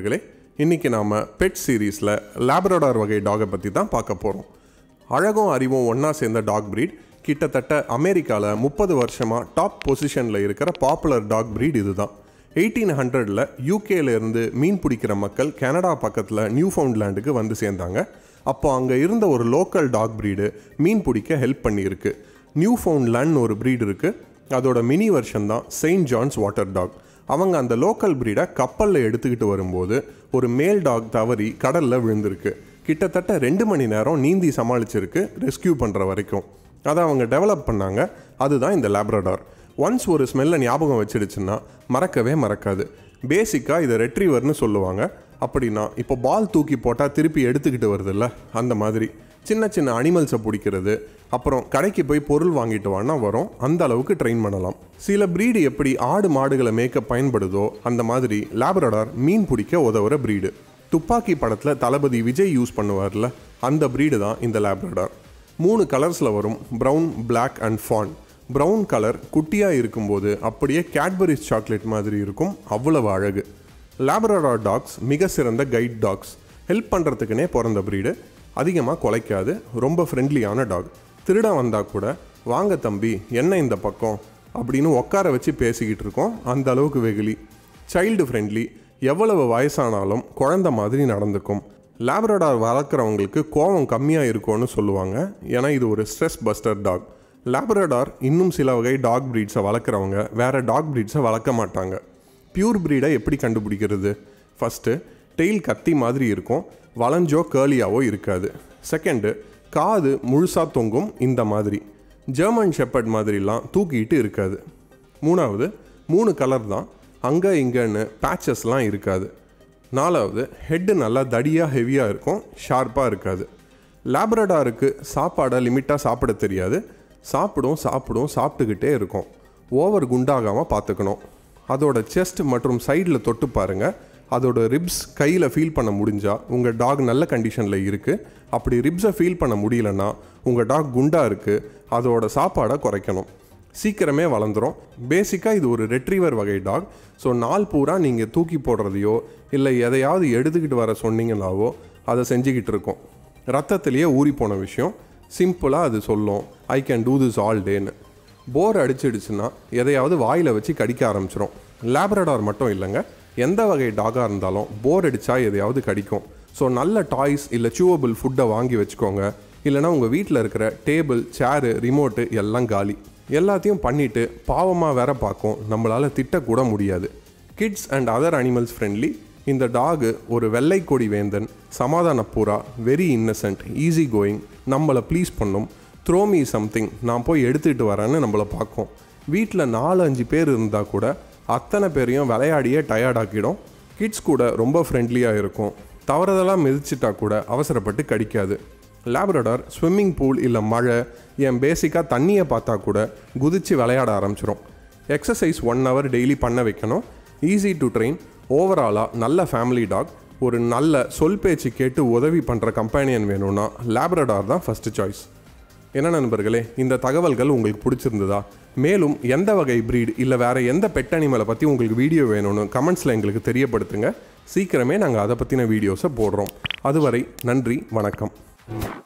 நண்பர்களே இன்றைக்கி நாம் பெட் சீரீஸில் லேப்ரடார் வகை டாகை பற்றி தான் பார்க்க போகிறோம் அழகும் அறிவும் ஒன்றா சேர்ந்த டாக் breed கிட்டத்தட்ட அமெரிக்காவில் முப்பது வருஷமாக டாப் பொசிஷனில் இருக்கிற பாப்புலர் டாக் breed இதுதான் எயிட்டீன் ஹண்ட்ரடில் யூகேலேருந்து மீன் பிடிக்கிற மக்கள் கனடா பக்கத்தில் நியூ ஃபவுண்ட்லேண்டுக்கு வந்து சேர்ந்தாங்க அப்போ அங்கே இருந்த ஒரு லோக்கல் டாக் breed மீன் பிடிக்க ஹெல்ப் பண்ணியிருக்கு நியூ ஃபவுண்ட்லேண்ட் ஒரு breed இருக்குது அதோட மினி வெர்ஷன் தான் செயின்ட் ஜான்ஸ் வாட்டர் டாக் அவங்க அந்த லோக்கல் பிரீடை கப்பலில் எடுத்துக்கிட்டு வரும்போது ஒரு மேல் டாக் தவறி கடலில் விழுந்திருக்கு கிட்டத்தட்ட ரெண்டு மணி நேரம் நீந்தி சமாளிச்சிருக்கு ரெஸ்கியூ பண்ணுற வரைக்கும் அதை அவங்க டெவலப் பண்ணாங்க அதுதான் இந்த லேப்ரடார் ஒன்ஸ் ஒரு ஸ்மெல்லை ஞாபகம் வச்சிடுச்சுன்னா மறக்கவே மறக்காது பேசிக்காக இதை ரெட்ரீவர்னு சொல்லுவாங்க அப்படின்னா இப்போ பால் தூக்கி போட்டால் திருப்பி எடுத்துக்கிட்டு வருதுல்ல அந்த மாதிரி சின்ன சின்ன அனிமல்ஸை பிடிக்கிறது அப்புறம் கடைக்கு போய் பொருள் வாங்கிட்டு வானா வரும் அந்த அளவுக்கு ட்ரெயின் பண்ணலாம் சில பிரீடு எப்படி ஆடு மாடுகளை மேய்க்க பயன்படுதோ அந்த மாதிரி லேப்ரடார் மீன் பிடிக்க உதவுற பிரீடு துப்பாக்கி படத்தில் தளபதி விஜய் யூஸ் பண்ணுவார்ல அந்த பிரீடு தான் இந்த லேப்ரடார் மூணு கலர்ஸில் வரும் brown Black and fawn brown colour குட்டியாக இருக்கும்போது அப்படியே கேட்பரிஸ் சாக்லேட் மாதிரி இருக்கும் அவ்வளவு அழகு லேப்ரடார் டாக்ஸ் மிக சிறந்த கைட் டாக்ஸ் ஹெல்ப் பண்ணுறதுக்குனே பிறந்த பிரீடு அதிகமாக குலைக்காது ரொம்ப ஃப்ரெண்ட்லியான டாக் திருடன் வந்தால் கூட வாங்க தம்பி என்ன இந்த பக்கம் அப்படின்னு உட்கார வச்சு பேசிக்கிட்டு இருக்கோம் அந்த அளவுக்கு வெகுளி சைல்டு ஃப்ரெண்ட்லி எவ்வளவு வயசானாலும் குழந்த மாதிரி நடந்துக்கும் லேப்ரடார் வளர்க்குறவங்களுக்கு கோவம் கம்மியாக இருக்கும்னு சொல்லுவாங்க ஏன்னா இது ஒரு ஸ்ட்ரெஸ் பஸ்டர் டாக் லேப்ரடார் இன்னும் சில வகை டாக் ப்ரீட்ஸை வளர்க்குறவங்க வேறு டாக் ப்ரீட்ஸை வளர்க்க மாட்டாங்க பியூர் ப்ரீடை எப்படி கண்டுபிடிக்கிறது ஃபஸ்ட்டு டெயில் கத்தி மாதிரி இருக்கும் வளைஞ்சோ கேர்லியாவோ இருக்காது செகண்டு காது முழுசாக தொங்கும் இந்த மாதிரி ஜெர்மன் ஷெப்பர்ட் மாதிரிலாம் தூக்கிட்டு இருக்காது மூணாவது மூணு கலர் தான் அங்கே இங்கேன்னு பேச்சஸ்லாம் இருக்காது நாலாவது ஹெட்டு நல்லா தடியாக ஹெவியாக இருக்கும் ஷார்ப்பாக இருக்காது லேப்ரடாருக்கு சாப்பாடை லிமிட்டாக சாப்பிட தெரியாது சாப்பிடும் சாப்பிடும் சாப்பிட்டுக்கிட்டே இருக்கும் ஓவர் குண்டாகாமல் பார்த்துக்கணும் அதோட செஸ்ட் மற்றும் சைடில் தொட்டு பாருங்க அதோட ரிப்ஸ் கையில் ஃபீல் பண்ண முடிஞ்சா உங்கள் டாக் நல்ல கண்டிஷனில் இருக்குது அப்படி ரிப்ஸை ஃபீல் பண்ண முடியலன்னா உங்கள் டாக் குண்டாக இருக்குது அதோட சாப்பாடை குறைக்கணும் சீக்கிரமே வளர்ந்துரும் பேசிக்காக இது ஒரு ரெட்ரீவர் வகை டாக் ஸோ நாள் பூரா நீங்கள் தூக்கி போடுறதையோ இல்லை எதையாவது எடுத்துக்கிட்டு வர சொன்னீங்கனாவோ அதை செஞ்சுக்கிட்டு இருக்கோம் ரத்தத்திலேயே ஊறி போன விஷயம் சிம்பிளாக அது சொல்லும் I can do this all டேன்னு போர் அடிச்சிடுச்சுன்னா எதையாவது வாயில் வச்சு கடிக்க ஆரம்பிச்சிரும் லேப்ரடார் மட்டும் இல்லைங்க எந்த வகை டாகாக இருந்தாலும் போர் அடித்தா எதையாவது கடிக்கும் ஸோ நல்ல டாய்ஸ் இல்லை சூவபிள் ஃபுட்டை வாங்கி வச்சுக்கோங்க இல்லைனா உங்கள் வீட்டில் இருக்கிற டேபிள் சேரு ரிமோட்டு எல்லாம் காலி எல்லாத்தையும் பண்ணிவிட்டு பாவமாக வேற பார்க்கும் நம்மளால் திட்டக்கூட முடியாது kids and other animals friendly இந்த டாகு ஒரு வெள்ளை கொடி வேந்தன் சமாதான பூரா வெரி இன்னசென்ட் ஈஸி கோயிங் நம்மளை ப்ளீஸ் பண்ணும் த்ரோ மீ சம்திங் நான் போய் எடுத்துகிட்டு வரேன்னு நம்மளை பார்க்கும் வீட்டில் நாலு அஞ்சு பேர் இருந்தால் கூட அத்தனை பேரையும் விளையாடியே டயர்டாக்கிடும் கிட்ஸ் கூட ரொம்ப ஃப்ரெண்ட்லியாக இருக்கும் தவறுதலாக மிதிச்சிட்டா கூட அவசரப்பட்டு கடிக்காது லேப்ரடார் ஸ்விம்மிங் பூல் இல்லை மழை என் பேசிக்காக தண்ணியை பார்த்தா கூட குதித்து விளையாட ஆரம்பிச்சிரும் எக்ஸசைஸ் ஒன் ஹவர் டெய்லி பண்ண வைக்கணும் ஈஸி டு ட்ரெயின் ஓவராலாக நல்ல ஃபேமிலி டாக் ஒரு நல்ல சொல் பேச்சு கேட்டு உதவி பண்ணுற கம்பேனியன் வேணும்னா லேப்ரடார் தான் ஃபஸ்ட்டு சாய்ஸ் என்ன நண்பர்களே இந்த தகவல்கள் உங்களுக்கு பிடிச்சிருந்ததா மேலும் எந்த வகை breed இல்லை வேறு எந்த பெட் அனிமலை பற்றி உங்களுக்கு வீடியோ வேணும்னு கமெண்ட்ஸில் எங்களுக்கு தெரியப்படுத்துங்க சீக்கிரமே நாங்கள் அதை பற்றின வீடியோஸை போடுறோம் அதுவரை நன்றி வணக்கம்